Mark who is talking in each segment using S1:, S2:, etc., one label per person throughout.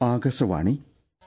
S1: ആകാശവാണി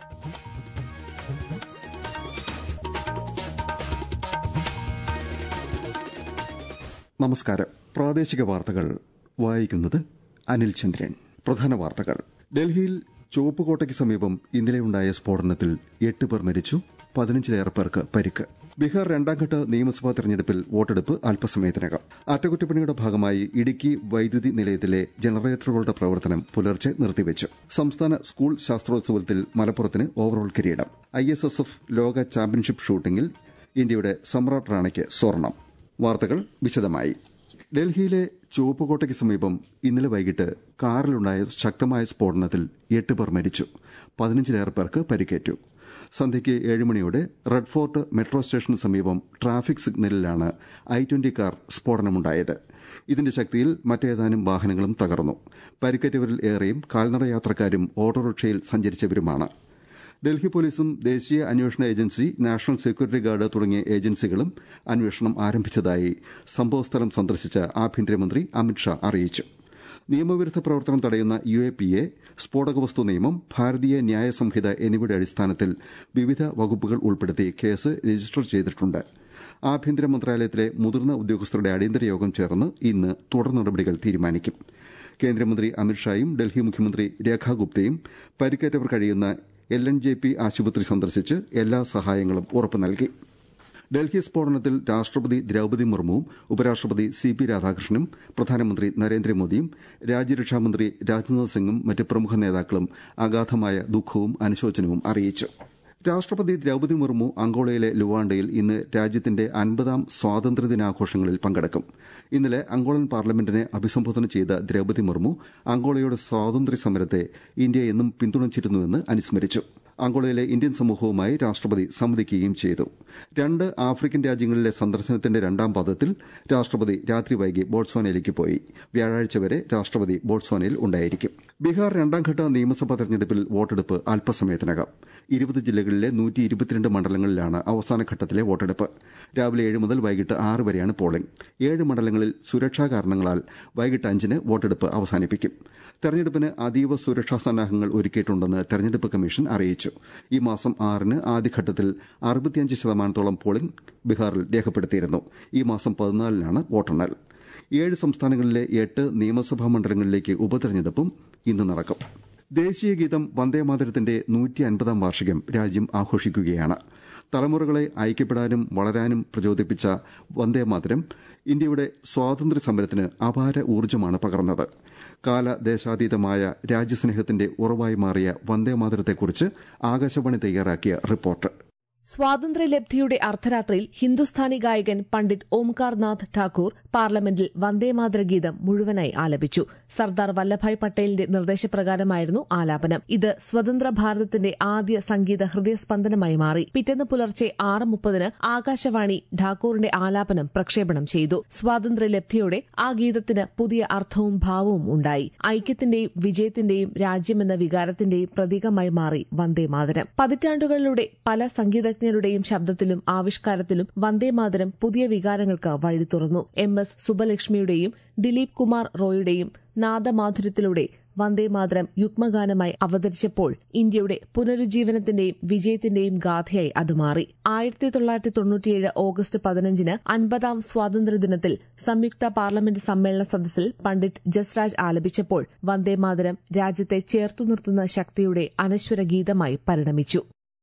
S1: നമസ്കാരം പ്രാദേശിക വാർത്തകൾ വായിക്കുന്നത് അനിൽ ചന്ദ്രൻ പ്രധാന വാർത്തകൾ ഡൽഹിയിൽ ചുവപ്പുകോട്ടയ്ക്ക് സമീപം ഇന്നലെയുണ്ടായ സ്ഫോടനത്തിൽ എട്ട് പേർ മരിച്ചു പതിനഞ്ചിലേറെ പേർക്ക് പരിക്ക് ബീഹാർ രണ്ടാംഘട്ട നിയമസഭാ തെരഞ്ഞെടുപ്പിൽ വോട്ടെടുപ്പ് അല്പസമയത്തിനകം അറ്റകുറ്റപ്പണിയുടെ ഭാഗമായി ഇടുക്കി വൈദ്യുതി നിലയത്തിലെ ജനറേറ്ററുകളുടെ പ്രവർത്തനം പുലർച്ചെ നിർത്തിവച്ചു സംസ്ഥാന സ്കൂൾ ശാസ്ത്രോത്സവത്തിൽ മലപ്പുറത്തിന് ഓവറോൾ കിരീടം ഐ എസ് എസ് എഫ് ലോക ചാമ്പ്യൻഷിപ്പ് ഷൂട്ടിംഗിൽ ഇന്ത്യയുടെ സമ്രാട്ട് റാണയ്ക്ക് സ്വർണം വാർത്തകൾ വിശദമായി ഡൽഹിയിലെ ചുവപ്പുകോട്ടയ്ക്ക് സമീപം ഇന്നലെ വൈകിട്ട് കാറിലുണ്ടായ ശക്തമായ സ്ഫോടനത്തിൽ എട്ട് പേർ മരിച്ചു പതിനഞ്ചിലേറെ പേർക്ക് പരിക്കേറ്റു സന്ധ്യയ്ക്ക് ഏഴ് മണിയോടെ റെഡ് ഫോർട്ട് മെട്രോ സ്റ്റേഷന് സമീപം ട്രാഫിക് സിഗ്നലിലാണ് ഐ ട്വന്റി കാർ സ്ഫോടനമുണ്ടായത് ഇതിന്റെ ശക്തിയിൽ മറ്റേതാനും വാഹനങ്ങളും തകർന്നു പരിക്കേറ്റവരിൽ ഏറെയും കാൽനട യാത്രക്കാരും ഓട്ടോറിക്ഷയിൽ സഞ്ചരിച്ചവരുമാണ് ഡൽഹി പോലീസും ദേശീയ അന്വേഷണ ഏജൻസി നാഷണൽ സെക്യൂരിറ്റി ഗാർഡ് തുടങ്ങിയ ഏജൻസികളും അന്വേഷണം ആരംഭിച്ചതായി സംഭവസ്ഥലം സന്ദർശിച്ച ആഭ്യന്തരമന്ത്രി അമിത്ഷാ അറിയിച്ചു നിയമവിരുദ്ധ പ്രവർത്തനം തടയുന്ന യു എ പി എ സ്ഫോടക വസ്തു നിയമം ഭാരതീയ ന്യായ സംഹിത എന്നിവയുടെ അടിസ്ഥാനത്തിൽ വിവിധ വകുപ്പുകൾ ഉൾപ്പെടുത്തി കേസ് രജിസ്റ്റർ ചെയ്തിട്ടുണ്ട് ആഭ്യന്തര മന്ത്രാലയത്തിലെ മുതിർന്ന ഉദ്യോഗസ്ഥരുടെ അടിയന്തര യോഗം ചേർന്ന് ഇന്ന് തുടർ നടപടികൾ തീരുമാനിക്കും കേന്ദ്രമന്ത്രി അമിത്ഷായും ഡൽഹി മുഖ്യമന്ത്രി രേഖാ ഗുപ്തയും പരിക്കേറ്റവർ കഴിയുന്ന എൽ എൻ ജെ പി ആശുപത്രി സന്ദർശിച്ച് എല്ലാ സഹായങ്ങളും ഉറപ്പു നൽകി ഡൽഹി സ്ഫോടനത്തിൽ രാഷ്ട്രപതി ദ്രൌപതി മുർമുവും ഉപരാഷ്ട്രപതി സി പി രാധാകൃഷ്ണനും പ്രധാനമന്ത്രി നരേന്ദ്രമോദിയും രാജ്യരക്ഷാമന്ത്രി രാജ്നാഥ് സിംഗും മറ്റ് പ്രമുഖ നേതാക്കളും അഗാധമായ ദുഃഖവും അനുശോചനവും അറിയിച്ചു രാഷ്ട്രപതി ദ്രൌപതി മുർമു അങ്കോളയിലെ ലുവാണ്ടയിൽ ഇന്ന് രാജ്യത്തിന്റെ അൻപതാം സ്വാതന്ത്ര്യദിനാഘോഷങ്ങളിൽ പങ്കെടുക്കും ഇന്നലെ അങ്കോളൻ പാർലമെന്റിനെ അഭിസംബോധന ചെയ്ത ദ്രൌപതി മുർമു അങ്കോളയുടെ സ്വാതന്ത്ര്യ സമരത്തെ ഇന്ത്യ എന്നും പിന്തുണച്ചിരുന്നുവെന്ന് അനുസ്മരിച്ചു അങ്കോളയിലെ ഇന്ത്യൻ സമൂഹവുമായി രാഷ്ട്രപതി സംവദിക്കുകയും ചെയ്തു രണ്ട് ആഫ്രിക്കൻ രാജ്യങ്ങളിലെ സന്ദർശനത്തിന്റെ രണ്ടാം പാദത്തിൽ രാഷ്ട്രപതി രാത്രി വൈകി ബോട്സ്വാനയിലേക്ക് പോയി വ്യാഴാഴ്ച വരെ രാഷ്ട്രപതി ബോട്സ്വാനയിൽ ഉണ്ടായിരിക്കും ബീഹാർ രണ്ടാംഘട്ട നിയമസഭാ തെരഞ്ഞെടുപ്പിൽ വോട്ടെടുപ്പ് അല്പസമയത്തിനകം ഇരുപത് ജില്ലകളിലെ നൂറ്റി ഇരുപത്തിരണ്ട് മണ്ഡലങ്ങളിലാണ് അവസാന ഘട്ടത്തിലെ വോട്ടെടുപ്പ് രാവിലെ ഏഴ് മുതൽ വൈകിട്ട് ആറ് വരെയാണ് പോളിംഗ് ഏഴ് മണ്ഡലങ്ങളിൽ സുരക്ഷാ കാരണങ്ങളാൽ വൈകിട്ട് അഞ്ചിന് വോട്ടെടുപ്പ് അവസാനിപ്പിക്കും തെരഞ്ഞെടുപ്പിന് അതീവ സുരക്ഷാ സന്നാഹങ്ങൾ ഒരുക്കിയിട്ടുണ്ടെന്ന് തെരഞ്ഞെടുപ്പ് കമ്മീഷൻ അറിയിച്ചു ഈ മാസം ആറിന് ആദ്യഘട്ടത്തിൽ അറുപത്തിയഞ്ച് ശതമാനത്തോളം പോളിംഗ് ബീഹാറിൽ രേഖപ്പെടുത്തിയിരുന്നു ഈ മാസം പതിനാലിനാണ് വോട്ടെണ്ണൽ ഏഴ് സംസ്ഥാനങ്ങളിലെ എട്ട് നിയമസഭാ മണ്ഡലങ്ങളിലേക്ക് ഉപതെരഞ്ഞെടുപ്പും ഇന്ന് നടക്കും ദേശീയ ഗീതം വന്ദേമാതരത്തിന്റെ നൂറ്റി അൻപതാം വാർഷികം രാജ്യം ആഘോഷിക്കുകയാണ് തലമുറകളെ ഐക്യപ്പെടാനും വളരാനും പ്രചോദിപ്പിച്ച വന്ദേമാതരം ഇന്ത്യയുടെ സ്വാതന്ത്ര്യ സമരത്തിന് അപാര ഊർജ്ജമാണ് പകർന്നത് കാലദേശാതീതമായ രാജ്യസ്നേഹത്തിന്റെ ഉറവായി മാറിയ വന്ദേമാതരത്തെക്കുറിച്ച് ആകാശവാണി തയ്യാറാക്കിയ റിപ്പോർട്ട്
S2: സ്വാതന്ത്ര്യലബ്ധിയുടെ അർദ്ധരാത്രിയിൽ ഹിന്ദുസ്ഥാനി ഗായകൻ പണ്ഡിറ്റ് ഓംകാർനാഥ് ഠാക്കൂർ പാർലമെന്റിൽ വന്ദേമാതര ഗീതം മുഴുവനായി ആലപിച്ചു സർദാർ വല്ലഭായ് പട്ടേലിന്റെ നിർദ്ദേശപ്രകാരമായിരുന്നു ആലാപനം ഇത് സ്വതന്ത്ര ഭാരതത്തിന്റെ ആദ്യ സംഗീത ഹൃദയസ്പന്ദനമായി മാറി പിറ്റേന്ന് പുലർച്ചെ ആറ് മുപ്പതിന് ആകാശവാണി ഠാക്കൂറിന്റെ ആലാപനം പ്രക്ഷേപണം ചെയ്തു സ്വാതന്ത്ര്യലബ്ധിയോടെ ആ ഗീതത്തിന് പുതിയ അർത്ഥവും ഭാവവും ഉണ്ടായി ഐക്യത്തിന്റെയും വിജയത്തിന്റെയും രാജ്യമെന്ന വികാരത്തിന്റെയും പ്രതീകമായി മാറി വന്ദേമാതരം പതിറ്റാണ്ടുകളിലൂടെ പല സംഗീത ശാസ്ത്രജ്ഞരുടെയും ശബ്ദത്തിലും ആവിഷ്കാരത്തിലും വന്ദേമാതരം പുതിയ വികാരങ്ങൾക്ക് വഴി തുറന്നു എം എസ് സുബലക്ഷ്മിയുടെയും ദിലീപ് കുമാർ റോയുടെയും നാദമാധുര്യത്തിലൂടെ വന്ദേമാതരം യുഗ്മഗാനമായി അവതരിച്ചപ്പോൾ ഇന്ത്യയുടെ പുനരുജ്ജീവനത്തിന്റെയും വിജയത്തിന്റെയും ഗാഥയായി അത് മാറി ആയിരത്തി തൊള്ളായിരത്തി തൊണ്ണൂറ്റിയേഴ് ഓഗസ്റ്റ് പതിനഞ്ചിന് അൻപതാം സ്വാതന്ത്ര്യദിനത്തിൽ സംയുക്ത പാർലമെന്റ് സമ്മേളന സദസ്സിൽ പണ്ഡിറ്റ് ജസ്രാജ് ആലപിച്ചപ്പോൾ വന്ദേമാതരം രാജ്യത്തെ ചേർത്തു നിർത്തുന്ന ശക്തിയുടെ അനശ്വര ഗീതമായി പരിണമിച്ചു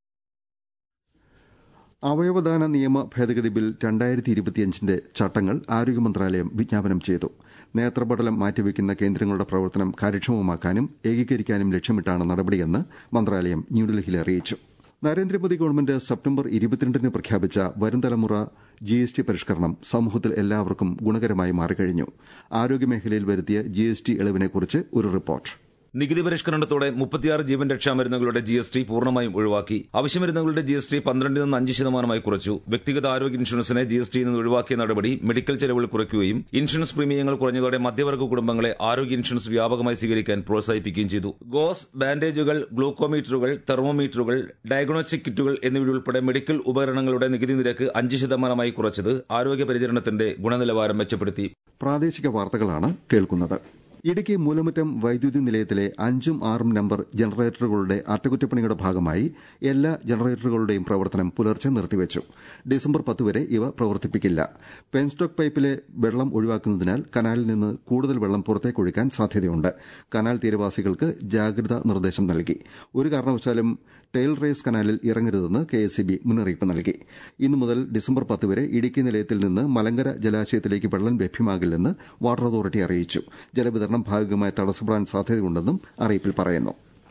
S1: അവയവദാന നിയമ ഭേദഗതി ബിൽ രണ്ടായിരത്തി ഇരുപത്തിയഞ്ചിന്റെ ചട്ടങ്ങൾ ആരോഗ്യ മന്ത്രാലയം വിജ്ഞാപനം ചെയ്തു നേത്രപടലം മാറ്റിവെക്കുന്ന കേന്ദ്രങ്ങളുടെ പ്രവർത്തനം കാര്യക്ഷമമാക്കാനും ഏകീകരിക്കാനും ലക്ഷ്യമിട്ടാണ് നടപടിയെന്ന് മന്ത്രാലയം ന്യൂഡൽഹിയിൽ അറിയിച്ചു നരേന്ദ്രമോദി ഗവൺമെന്റ് സെപ്റ്റംബർ ഇരുപത്തിരണ്ടിന് പ്രഖ്യാപിച്ച വരും തലമുറ ജി എസ് ടി പരിഷ്കരണം സമൂഹത്തിൽ എല്ലാവർക്കും ഗുണകരമായി മാറിക്കഴിഞ്ഞു ആരോഗ്യമേഖലയിൽ വരുത്തിയ ജി എസ് ടി ഇളവിനെക്കുറിച്ച് ഒരു റിപ്പോർട്ട്
S3: നികുതി പരിഷ്കരണത്തോടെ മുപ്പത്തിയാറ് ജീവൻ രക്ഷാ മരുന്നുകളുടെ ജി എസ് ടി പൂർണ്ണമായും ഒഴിവാക്കി അവശ്യമരുന്നുകളുടെ ജി എസ് ടി പന്ത്രണ്ടിൽ നിന്ന് അഞ്ച് ശതമാനമായി കുറച്ചു വ്യക്തിഗത ആരോഗ്യ ഇൻഷുറൻസിനെ ജി എസ് ടിയിൽ നിന്ന് ഒഴിവാക്കിയ നടപടി മെഡിക്കൽ ചെലവുകൾ കുറയ്ക്കുകയും ഇൻഷുറൻസ് പ്രീമിയങ്ങൾ കുറഞ്ഞതോടെ മധ്യവർഗ കുടുംബങ്ങളെ ആരോഗ്യ ഇൻഷുറൻസ് വ്യാപകമായി സ്വീകരിക്കാൻ പ്രോത്സാഹിപ്പിക്കുകയും ചെയ്തു ഗോസ് ബാൻഡേജുകൾ ഗ്ലൂക്കോമീറ്ററുകൾ തെർമോമീറ്ററുകൾ ഡയഗ്നോസ്റ്റിക് കിറ്റുകൾ എന്നിവയുൾപ്പെടെ മെഡിക്കൽ ഉപകരണങ്ങളുടെ നികുതി നിരക്ക് അഞ്ച് ശതമാനമായി കുറച്ചത് ആരോഗ്യ പരിചരണത്തിന്റെ ഗുണനിലവാരം മെച്ചപ്പെടുത്തി
S1: പ്രാദേശിക വാർത്തകളാണ് കേൾക്കുന്നത് ഇടുക്കി മൂലമറ്റം വൈദ്യുതി നിലയത്തിലെ അഞ്ചും ആറും നമ്പർ ജനറേറ്ററുകളുടെ അറ്റകുറ്റപ്പണിയുടെ ഭാഗമായി എല്ലാ ജനറേറ്ററുകളുടെയും പ്രവർത്തനം പുലർച്ചെ നിർത്തിവച്ചു ഡിസംബർ പത്ത് വരെ ഇവ പ്രവർത്തിപ്പിക്കില്ല പെൻസ്റ്റോക്ക് പൈപ്പിലെ വെള്ളം ഒഴിവാക്കുന്നതിനാൽ കനാലിൽ നിന്ന് കൂടുതൽ വെള്ളം പുറത്തേക്കൊഴുക്കാൻ സാധ്യതയുണ്ട് കനാൽ തീരവാസികൾക്ക് ജാഗ്രതാ നിർദ്ദേശം നൽകി ഒരു കാരണവശാലും ടെയിൽ റേസ് കനാലിൽ ഇറങ്ങരുതെന്ന് കെഎസ്ഇബി മുന്നറിയിപ്പ് നൽകി ഇന്നു മുതൽ ഡിസംബർ പത്ത് വരെ ഇടുക്കി നിലയത്തിൽ നിന്ന് മലങ്കര ജലാശയത്തിലേക്ക് വെള്ളം ലഭ്യമാകില്ലെന്ന് വാട്ടർ അതോറിറ്റി അറിയിച്ചു ജലവിതരണം ഭാഗികമായി തടസ്സപ്പെടാൻ സാധ്യതയുണ്ടെന്നും അറിയിപ്പിൽ പറയുന്നു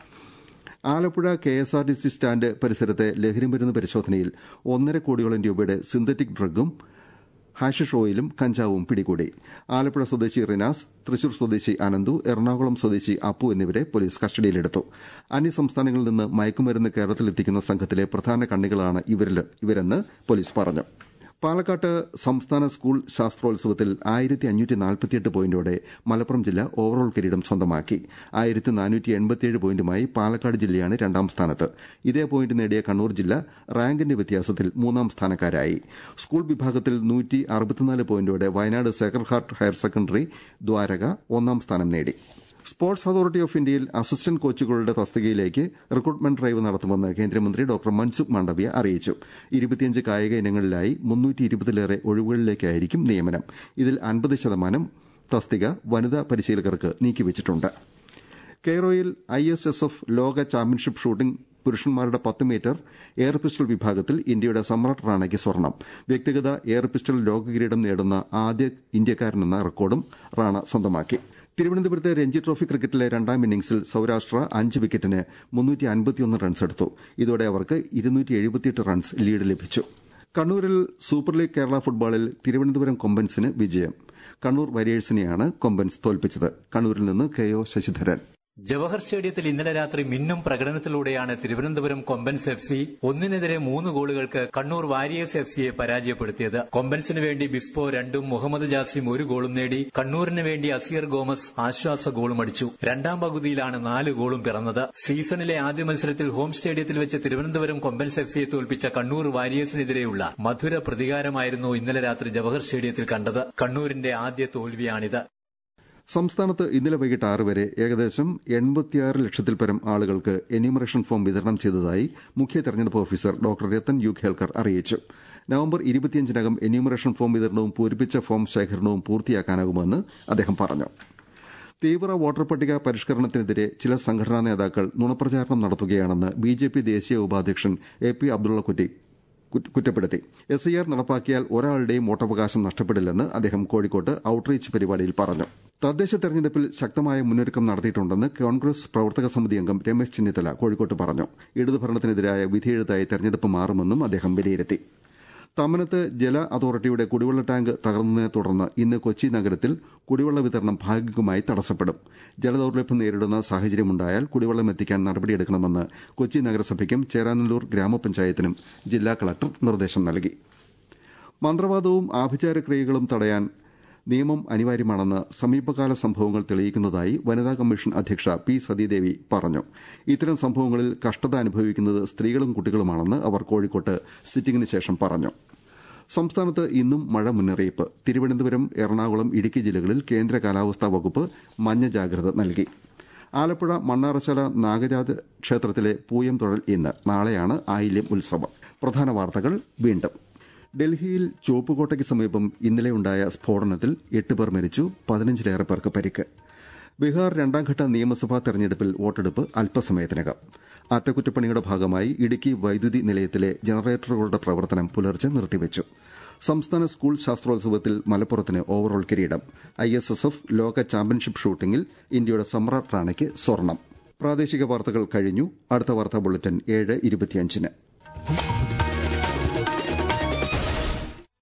S1: Alappuzha K S R T C stand പരിസരത്തെ ലഹരിമരുന്ന് പരിശോധനയിൽ ഒന്നര കോടിയോളം രൂപയുടെ സിന്തറ്റിക് ഡ്രഗും ഹാഷിഷ് ഓയിലും കഞ്ചാവും പിടികൂടി ആലപ്പുഴ സ്വദേശി റിനാസ് തൃശൂർ സ്വദേശി അനന്തു എറണാകുളം സ്വദേശി അപ്പു എന്നിവരെ പോലീസ് കസ്റ്റഡിയിലെടുത്തു അന്യസംസ്ഥാനങ്ങളിൽ നിന്ന് മയക്കുമരുന്ന് കേരളത്തിലെത്തിക്കുന്ന സംഘത്തിലെ പ്രധാന കണ്ണികളാണ് ഇവരെന്ന് പോലീസ് പറഞ്ഞു പാലക്കാട്ട് സംസ്ഥാന സ്കൂൾ ശാസ്ത്രോത്സവത്തിൽ ആയിരത്തി അഞ്ഞൂറ്റി നാൽപ്പത്തിയെട്ട് പോയിന്റോടെ മലപ്പുറം ജില്ല ഓവറോൾ കിരീടം സ്വന്തമാക്കി ആയിരത്തി നാനൂറ്റി എൺപത്തിയേഴ് പോയിന്റുമായി പാലക്കാട് ജില്ലയാണ് രണ്ടാം സ്ഥാനത്ത് ഇതേ പോയിന്റ് നേടിയ കണ്ണൂർ ജില്ല റാങ്കിന്റെ വ്യത്യാസത്തിൽ മൂന്നാം സ്ഥാനക്കാരായി സ്കൂൾ വിഭാഗത്തിൽ നൂറ്റി അറുപത്തിനാല് പോയിന്റോടെ Wayanad sacred heart higher secondary Dwaraka ഒന്നാം സ്ഥാനം നേടി സ്പോർട്സ് അതോറിറ്റി ഓഫ് ഇന്ത്യയിൽ അസിസ്റ്റന്റ് കോച്ചുകളുടെ തസ്തികയിലേക്ക് റിക്രൂട്ട്മെന്റ് ഡ്രൈവ് നടത്തുമെന്ന് കേന്ദ്രമന്ത്രി ഡോക്ടർ മൻസുഖ് മാണ്ഡവ്യ അറിയിച്ചു ഇരുപത്തിയഞ്ച് കായിക ഇനങ്ങളിലായി മുന്നൂറ്റി ഇരുപതിലേറെ ഒഴിവുകളിലേക്കായിരിക്കും നിയമനം ഇതിൽ അൻപത് ശതമാനം തസ്തിക വനിതാ പരിശീലകർക്ക് നീക്കിവച്ചിട്ടുണ്ട് കെയ്റോയിൽ ഐ എസ് എസ് എഫ് ലോക ചാമ്പ്യൻഷിപ്പ് ഷൂട്ടിംഗ് പുരുഷന്മാരുടെ പത്ത് മീറ്റർ എയർ പിസ്റ്റൾ വിഭാഗത്തിൽ ഇന്ത്യയുടെ സമ്രാട്ട് റാണയ്ക്ക് സ്വർണം വ്യക്തിഗത എയർ പിസ്റ്റൾ ലോക കിരീടം നേടുന്ന ആദ്യ ഇന്ത്യക്കാരനെന്ന റെക്കോർഡും റാണ സ്വന്തമാക്കി തിരുവനന്തപുരത്തെ രഞ്ജി ട്രോഫി ക്രിക്കറ്റിലെ രണ്ടാം ഇന്നിംഗ്സിൽ സൌരാഷ്ട്ര അഞ്ച് വിക്കറ്റിന് മുന്നൂറ്റി അൻപത്തിയൊന്ന് റൺസ് എടുത്തു ഇതോടെ അവർക്ക് ഇരുന്നൂറ്റി എഴുപത്തിയെട്ട് റൺസ് ലീഡ് ലഭിച്ചു കണ്ണൂരിൽ സൂപ്പർ ലീഗ് കേരള ഫുട്ബോളിൽ തിരുവനന്തപുരം കൊമ്പൻസിന് വിജയം കണ്ണൂർ വരിയേഴ്സിനെയാണ് കൊമ്പൻസ് തോൽപ്പിച്ചത് കണ്ണൂരിൽ നിന്ന് കെ ഒ ശശിധരൻ
S4: ജവഹർ സ്റ്റേഡിയത്തിൽ ഇന്നലെ രാത്രി മിന്നും പ്രകടനത്തിലൂടെയാണ് തിരുവനന്തപുരം കൊമ്പൻസ് എഫ് സി ഒന്നിനെതിരെ മൂന്ന് ഗോളുകൾക്ക് കണ്ണൂർ വാരിയേഴ്സ് എഫ് സിയെ പരാജയപ്പെടുത്തിയത് കൊമ്പൻസിന് വേണ്ടി ബിസ്പോ രണ്ടും മുഹമ്മദ് ജാസിം ഒരു ഗോളും നേടി കണ്ണൂരിന് വേണ്ടി അസിയർ ഗോമസ് ആശ്വാസ ഗോളും അടിച്ചു രണ്ടാം പകുതിയിലാണ് നാല് ഗോളും പിറന്നത് സീസണിലെ ആദ്യ മത്സരത്തിൽ ഹോം സ്റ്റേഡിയത്തിൽ വെച്ച് തിരുവനന്തപുരം കൊമ്പൻസ് എഫ് സിയെ തോൽപ്പിച്ച കണ്ണൂർ വാരിയേഴ്സിനെതിരെയുള്ള മധുര പ്രതികാരമായിരുന്നു ഇന്നലെ രാത്രി ജവഹർ സ്റ്റേഡിയത്തിൽ കണ്ടത് കണ്ണൂരിന്റെ ആദ്യ തോൽവിയാണിത്
S1: സംസ്ഥാനത്ത് ഇന്നലെ വൈകിട്ട് ആറ് വരെ ഏകദേശം എൺപത്തിയാറ് ലക്ഷത്തിൽ പരം ആളുകൾക്ക് എന്യൂമറേഷൻ ഫോം വിതരണം ചെയ്തതായി മുഖ്യ തെരഞ്ഞെടുപ്പ് officer doctor Rathan U Kelkar അറിയിച്ചു നവംബർ ഇരുപത്തിയഞ്ചിനകം എന്യൂമറേഷൻ ഫോം വിതരണവും പൂരിപ്പിച്ച ഫോം ശേഖരണവും പൂർത്തിയാക്കാനാകുമെന്ന് അദ്ദേഹം പറഞ്ഞു തീവ്ര വോട്ടർ പട്ടിക പരിഷ്കരണത്തിനെതിരെ ചില സംഘടനാ നേതാക്കൾ നുണപ്രചാരണം നടത്തുകയാണെന്ന് ബിജെപി ദേശീയ ഉപാധ്യക്ഷൻ എ പി അബ്ദുള്ളക്കുട്ടി കുറ്റപ്പെടുത്തി എസ് ഐ ആർ നടപ്പാക്കിയാൽ ഒരാളുടെയും വോട്ടവകാശം നഷ്ടപ്പെടില്ലെന്ന് അദ്ദേഹം കോഴിക്കോട്ട് ഔട്ട്റീച്ച് പരിപാടിയിൽ പറഞ്ഞു തദ്ദേശ തെരഞ്ഞെടുപ്പിൽ ശക്തമായ മുന്നൊരുക്കം നടത്തിയിട്ടുണ്ടെന്ന് കോൺഗ്രസ് പ്രവർത്തക സമിതി അംഗം രമേശ് ചെന്നിത്തല കോഴിക്കോട്ട് പറഞ്ഞു ഇടതുഭരണത്തിനെതിരായ വിധിയെഴുത്തായി തെരഞ്ഞെടുപ്പ് മാറുമെന്നും അദ്ദേഹം വിലയിരുത്തി തമനത്ത് ജല അതോറിറ്റിയുടെ കുടിവെള്ള ടാങ്ക് തകർന്നതിനെ തുടർന്ന് ഇന്ന് കൊച്ചി നഗരത്തിൽ കുടിവെള്ള വിതരണം ഭാഗികമായി തടസ്സപ്പെടും ജലദൌർലഭ്യം നേരിടുന്ന സാഹചര്യമുണ്ടായാൽ കുടിവെള്ളം എത്തിക്കാൻ നടപടിയെടുക്കണമെന്ന് കൊച്ചി നഗരസഭയ്ക്കും ചേരാനല്ലൂർ ഗ്രാമപഞ്ചായത്തിനും ജില്ലാ കളക്ടർ നിർദ്ദേശം നൽകി മന്ത്രവാദവും ആഭിചാര ക്രിയകളും തടയാൻ നിയമം അനിവാര്യമാണെന്ന് സമീപകാല സംഭവങ്ങൾ തെളിയിക്കുന്നതായി വനിതാ കമ്മീഷൻ അധ്യക്ഷ പി സതീദേവി പറഞ്ഞു ഇത്തരം സംഭവങ്ങളിൽ കഷ്ടത അനുഭവിക്കുന്നത് സ്ത്രീകളും കുട്ടികളുമാണെന്ന് അവർ കോഴിക്കോട്ട് സിറ്റിംഗിന് ശേഷം പറഞ്ഞു സംസ്ഥാനത്ത് ഇന്നും മഴ മുന്നറിയിപ്പ് തിരുവനന്തപുരം എറണാകുളം ഇടുക്കി ജില്ലകളിൽ കേന്ദ്ര കാലാവസ്ഥാ വകുപ്പ് മഞ്ഞ ജാഗ്രത നൽകി ആലപ്പുഴ മണ്ണാറശാല നാഗരാജ ക്ഷേത്രത്തിലെ പൂയം തൊഴൽ ഇന്ന് നാളെയാണ് ആയില്യം ഉത്സവം പ്രധാന വാർത്തകൾ വീണ്ടും ഡൽഹിയിൽ ചുവപ്പുകോട്ടയ്ക്ക് സമീപം ഇന്നലെയുണ്ടായ സ്ഫോടനത്തിൽ എട്ട് പേർ മരിച്ചു പതിനഞ്ചിലേറെ പേർക്ക് പരിക്ക് ബീഹാർ രണ്ടാംഘട്ട നിയമസഭാ തെരഞ്ഞെടുപ്പിൽ വോട്ടെടുപ്പ് അല്പസമയത്തിനകം അറ്റകുറ്റപ്പണിയുടെ ഭാഗമായി ഇടുക്കി വൈദ്യുതി നിലയത്തിലെ ജനറേറ്ററുകളുടെ പ്രവർത്തനം പുലർച്ചെ നിർത്തിവച്ചു സംസ്ഥാന സ്കൂൾ ശാസ്ത്രോത്സവത്തിൽ മലപ്പുറത്തിന് ഓവറോൾ കിരീടം ഐ എസ് എസ് എഫ് ലോക ചാമ്പ്യൻഷിപ്പ് ഷൂട്ടിംഗിൽ ഇന്ത്യയുടെ സമ്രാട്ട് റാണയ്ക്ക് സ്വർണം പ്രാദേശിക വാർത്തകൾ കഴിഞ്ഞു അടുത്ത വാർത്താ ബുള്ളറ്റിൻ ഏഴ് ഇരുപത്തിയഞ്ചിന്